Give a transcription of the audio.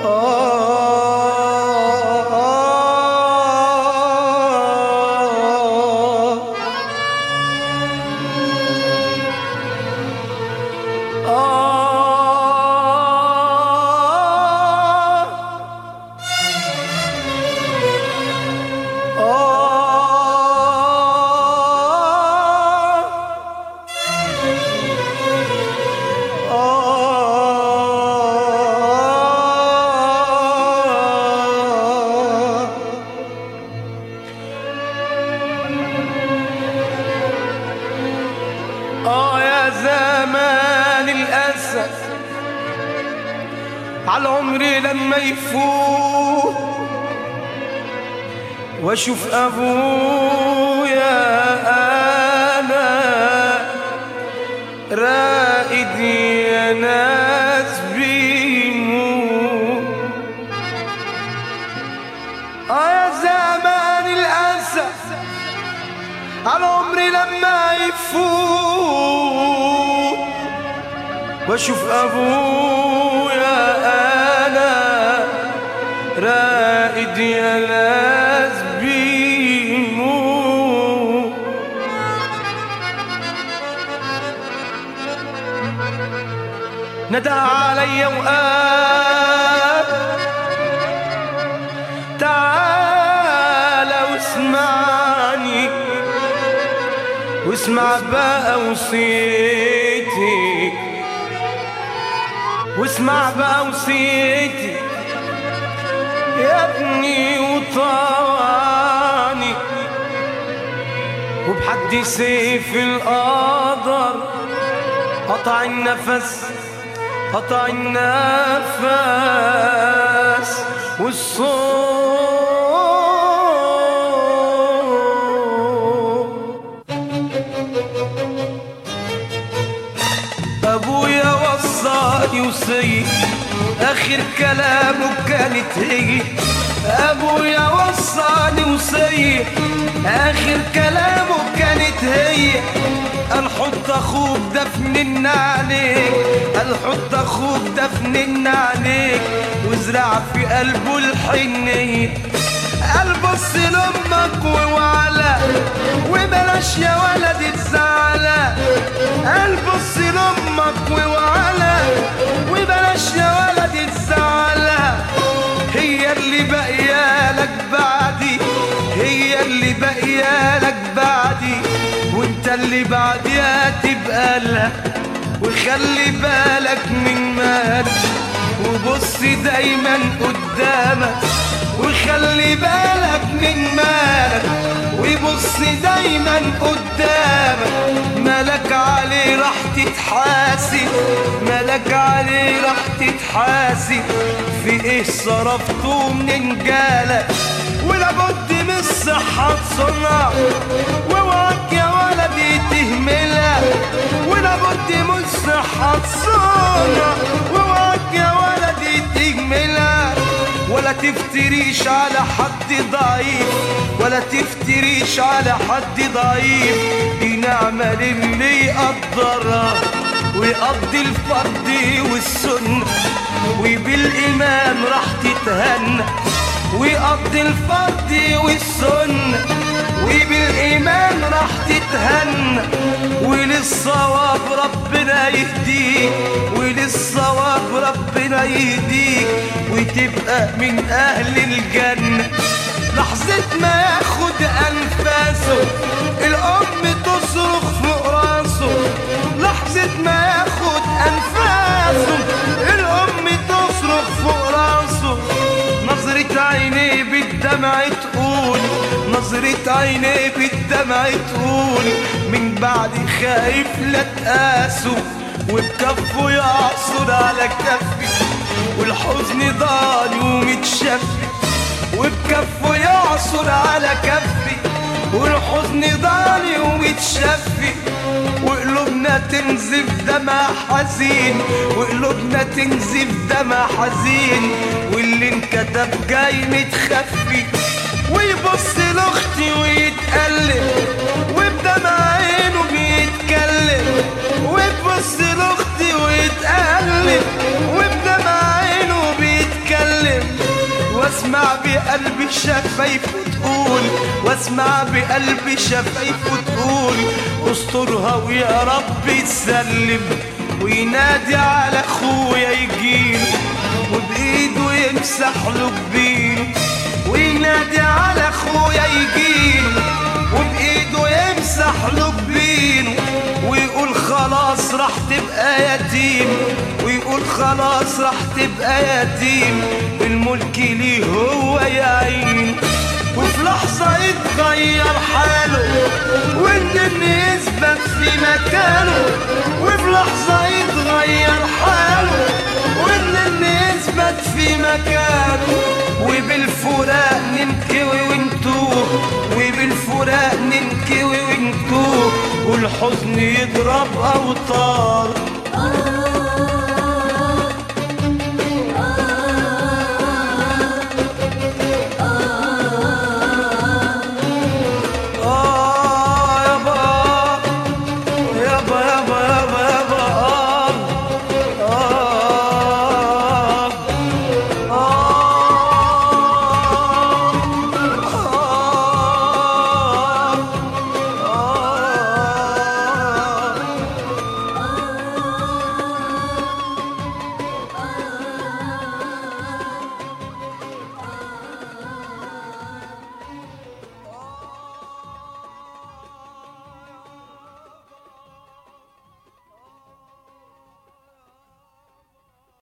آه يا زمان الأسف على عمري لما يفوت واشوف ابويا انا رائد يا ناس بيموت اه يا زمان الاسف على عمري لما يفوت واشوف ابويا انا رائد يا ناس بيموت ندى علي وقال تعال واسمعني واسمع بقى وصيتي واسمع بقى وصيتي يا ابني وطواني وبحد سيف القدر قطع النفس قطع النفس والصوت ابويا وصاني وصي اخر كلامه كانت هي ابويا وصاني وصي اخر كلامه كانت هي قال حط اخوك دفن عليك قال حط اخوك دفن عليك وازرع في قلبه الحنيه قال بص لامك ووعلا وبلاش يا ولد تزعلى قال بص لامك ووعلا وبلاش يا ولد تزعلى هي اللي باقيالك بعدي هي اللي باقيالك بعدي وانت اللي بعديها تبقى لها وخلي بالك من مالك وبص دايما قدامك وخلي بالك من مالك وبص دايما قدامك مالك عليه راح تتحاسب مالك عليه راح تتحاسب في ايه صرفته من جالك ولابد من الصحة تصنع واوعك يا ولدي تهملها ولابد من الصحة تصنع واوعك يا ولدي تهملها ولا تفتريش على حد ضعيف ولا تفتريش على حد ضعيف دي نعمة للي يقدرها ويقضي الفرض والسنة وبالإيمان راح تتهنى ويقضي الفرض والسنة وبالإيمان راح تتهنى وللصواب ربنا يهديك وللصواب ربنا يهديك وتبقى من أهل الجنة لحظة ما ياخد أنفاسه الأم تصرخ فوق راسه لحظة ما ياخد أنفاسه الأم تصرخ فوق راسه نظرة عينيه بالدمع تقول نظرة عينيه بالدمع تقول من بعد خايف لا تقاسه وبكفه يعصر على كفي والحزن ضال ومتشفي وبكفه يعصر على كفي والحزن ضال ومتشفي وقلوبنا تنزف دمع حزين وقلوبنا تنزف دمع حزين واللي انكتب جاي متخفي ويبص لاختي ويتقلب وبدمع عينه بيتكلم ويبص لاختي ويتقلب وبدمع عينه بيتكلم واسمع بقلبي شفايفه تقول واسمع بقلبي شفايفه تقول استرها ويا رب يسلم وينادي على اخويا يجيله وبايده يمسح له جبينه وينادي على اخويا يجيله وبايده يمسح له جبينه ويقول خلاص راح تبقى يتيم ويقول خلاص راح تبقى يتيم الملك ليه هو يعين وفي لحظة يتغير حاله والنن يثبت في مكانه وفي لحظة يتغير حاله والنن يثبت في مكانه وبالفراق ننكوي ونتوه وبالفراق ننكوي ونتوه والحزن يضرب أوتار